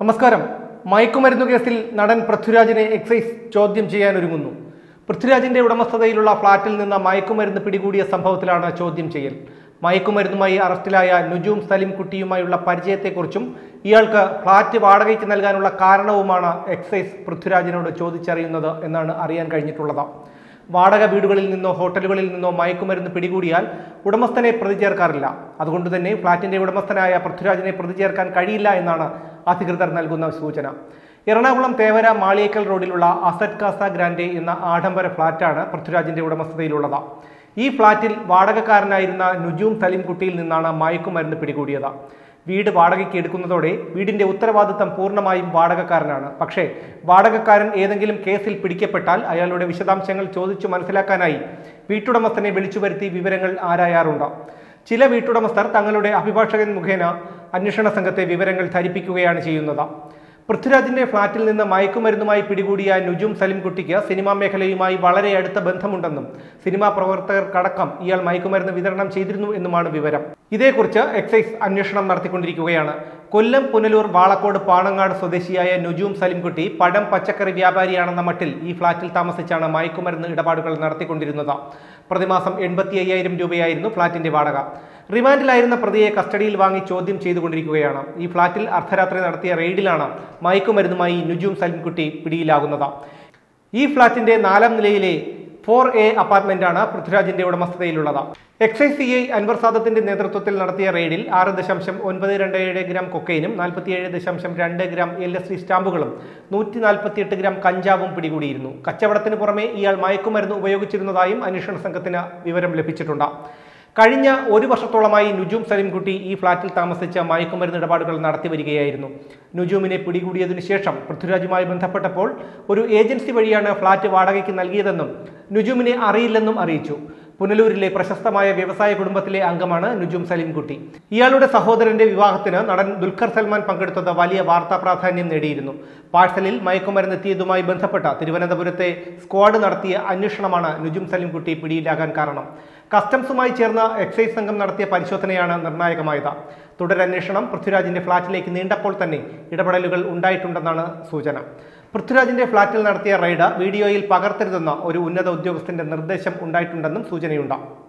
നമസ്കാരം മയക്കുമരുന്നു കേസിൽ നടൻ പൃഥ്വിരാജിനെ എക്സൈസ് ചോദ്യം ചെയ്യാൻ ഒരുങ്ങുന്നു പൃഥ്വിരാജിന്റെ ഉടമസ്ഥതയിലുള്ള ഫ്ളാറ്റിൽ നിന്ന് മയക്കുമരുന്ന് പിടികൂടിയ സംഭവത്തിലാണ് ചോദ്യം ചെയ്യൽ മയക്കുമരുന്നുമായി അറസ്റ്റിലായ നുജൂം സലിം കുട്ടിയുമായുള്ള പരിചയത്തെക്കുറിച്ചും ഇയാൾക്ക് ഫ്ളാറ്റ് വാടകയ്ക്ക് നൽകാനുള്ള കാരണവുമാണ് എക്സൈസ് പൃഥ്വിരാജിനോട് ചോദിച്ചറിയുന്നത് എന്നാണ് അറിയാൻ കഴിഞ്ഞിട്ടുള്ളത് വാടക വീടുകളിൽ നിന്നോ ഹോട്ടലുകളിൽ നിന്നോ മയക്കുമരുന്ന് പിടികൂടിയാൽ ഉടമസ്ഥനെ പ്രതി ചേർക്കാറില്ല അതുകൊണ്ട് തന്നെ ഫ്ളാറ്റിന്റെ ഉടമസ്ഥനായ പൃഥ്വിരാജിനെ പ്രതി ചേർക്കാൻ കഴിയില്ല എന്നാണ് അധികൃതർ നൽകുന്ന സൂചന എറണാകുളം തേവര മാളിയേക്കൽ റോഡിലുള്ള അസറ്റ് കാസ ഗ്രാൻഡെ എന്ന ആഡംബര ഫ്ളാറ്റാണ് പൃഥ്വിരാജിന്റെ ഉടമസ്ഥതയിലുള്ളത് ഈ ഫ്ളാറ്റിൽ വാടകക്കാരനായിരുന്ന നുജൂം സലിംകുട്ടിയിൽ നിന്നാണ് മയക്കുമരുന്ന് പിടികൂടിയത് വീട് വാടകയ്ക്ക് എടുക്കുന്നതോടെ വീടിന്റെ ഉത്തരവാദിത്തം പൂർണ്ണമായും വാടകക്കാരനാണ് പക്ഷേ വാടകക്കാരൻ ഏതെങ്കിലും കേസിൽ പിടിക്കപ്പെട്ടാൽ അയാളുടെ വിശദാംശങ്ങൾ ചോദിച്ചു മനസ്സിലാക്കാനായി വീട്ടുടമസ്ഥനെ വിളിച്ചു വരുത്തി വിവരങ്ങൾ ആരായാറുണ്ട് ചില വീട്ടുടമസ്ഥർ തങ്ങളുടെ അഭിഭാഷകൻ മുഖേന അന്വേഷണ സംഘത്തെ വിവരങ്ങൾ ധരിപ്പിക്കുകയാണ് ചെയ്യുന്നത് പൃഥ്വിരാജിന്റെ ഫ്ളാറ്റിൽ നിന്ന് മയക്കുമരുന്നുമായി പിടികൂടിയ നുജും സലിംകുട്ടിക്ക് സിനിമാ മേഖലയുമായി വളരെ അടുത്ത ബന്ധമുണ്ടെന്നും സിനിമാ പ്രവർത്തകർക്കടക്കം ഇയാൾ മയക്കുമരുന്ന് വിതരണം ചെയ്തിരുന്നു എന്നുമാണ് വിവരം ഇതേക്കുറിച്ച് എക്സൈസ് അന്വേഷണം നടത്തിക്കൊണ്ടിരിക്കുകയാണ് കൊല്ലം പുനലൂർ വാളക്കോട് പാണങ്ങാട് സ്വദേശിയായ നുജൂം സലിംകുട്ടി പഴം പച്ചക്കറി വ്യാപാരിയാണെന്ന മട്ടിൽ ഈ ഫ്ളാറ്റിൽ താമസിച്ചാണ് മയക്കുമരുന്ന് ഇടപാടുകൾ നടത്തിക്കൊണ്ടിരുന്നത് പ്രതിമാസം എൺപത്തി അയ്യായിരം രൂപയായിരുന്നു ഫ്ളാറ്റിന്റെ വാടക റിമാൻഡിലായിരുന്ന പ്രതിയെ കസ്റ്റഡിയിൽ വാങ്ങി ചോദ്യം ചെയ്തുകൊണ്ടിരിക്കുകയാണ് ഈ ഫ്ളാറ്റിൽ അർദ്ധരാത്രി നടത്തിയ റെയ്ഡിലാണ് മയക്കുമരുന്നുമായി നുജൂം സലിംകുട്ടി പിടിയിലാകുന്നത് ഈ ഫ്ളാറ്റിന്റെ നാലാം നിലയിലെ ഫോർ എ അപ്പാർട്ട്മെന്റാണ് പൃഥ്വിരാജിന്റെ ഉടമസ്ഥതയിലുള്ളത് എക്സൈസ് സി ഐ അൻവർ സാദത്തിന്റെ നേതൃത്വത്തിൽ നടത്തിയ റെയ്ഡിൽ ആറ് ദശാംശം ഒൻപത് രണ്ട് ഏഴ് ഗ്രാം കൊക്കൈനും നാൽപ്പത്തിയേഴ് ദശാംശം രണ്ട് ഗ്രാം എൽ എസ് ഡി സ്റ്റാമ്പുകളും നൂറ്റി നാൽപ്പത്തിയെട്ട് ഗ്രാം കഞ്ചാവും പിടികൂടിയിരുന്നു കച്ചവടത്തിന് പുറമെ ഇയാൾ മയക്കുമരുന്ന് ഉപയോഗിച്ചിരുന്നതായും അന്വേഷണ സംഘത്തിന് വിവരം ലഭിച്ചിട്ടുണ്ട് കഴിഞ്ഞ ഒരു വർഷത്തോളമായി നുജൂം സലിംകുട്ടി ഈ ഫ്ളാറ്റിൽ താമസിച്ച മയക്കുമരുന്ന് ഇടപാടുകൾ നടത്തി വരികയായിരുന്നു നുജൂമിനെ പിടികൂടിയതിനു ശേഷം പൃഥ്വിരാജുമായി ബന്ധപ്പെട്ടപ്പോൾ ഒരു ഏജൻസി വഴിയാണ് ഫ്ളാറ്റ് വാടകയ്ക്ക് നൽകിയതെന്നും നുജൂമിനെ അറിയില്ലെന്നും അറിയിച്ചു പുനലൂരിലെ പ്രശസ്തമായ വ്യവസായ കുടുംബത്തിലെ അംഗമാണ് നുജൂം സലിംകുട്ടി ഇയാളുടെ സഹോദരന്റെ വിവാഹത്തിന് നടൻ ദുൽഖർ സൽമാൻ പങ്കെടുത്തത് വലിയ വാർത്താ പ്രാധാന്യം നേടിയിരുന്നു പാഴ്സലിൽ മയക്കുമരുന്ന് എത്തിയതുമായി ബന്ധപ്പെട്ട തിരുവനന്തപുരത്തെ സ്ക്വാഡ് നടത്തിയ അന്വേഷണമാണ് നുജും സലിംകുട്ടി പിടിയിലാകാൻ കാരണം കസ്റ്റംസുമായി ചേർന്ന എക്സൈസ് സംഘം നടത്തിയ പരിശോധനയാണ് നിർണായകമായത് തുടരന്വേഷണം പൃഥ്വിരാജിന്റെ ഫ്ളാറ്റിലേക്ക് നീണ്ടപ്പോൾ തന്നെ ഇടപെടലുകൾ ഉണ്ടായിട്ടുണ്ടെന്നാണ് സൂചന പൃഥ്വിരാജിന്റെ ഫ്ളാറ്റിൽ നടത്തിയ റെയ്ഡ് വീഡിയോയിൽ പകർത്തരുതെന്ന ഒരു ഉന്നത ഉദ്യോഗസ്ഥന്റെ നിർദ്ദേശം ഉണ്ടായിട്ടുണ്ടെന്നും സൂചനയുണ്ട്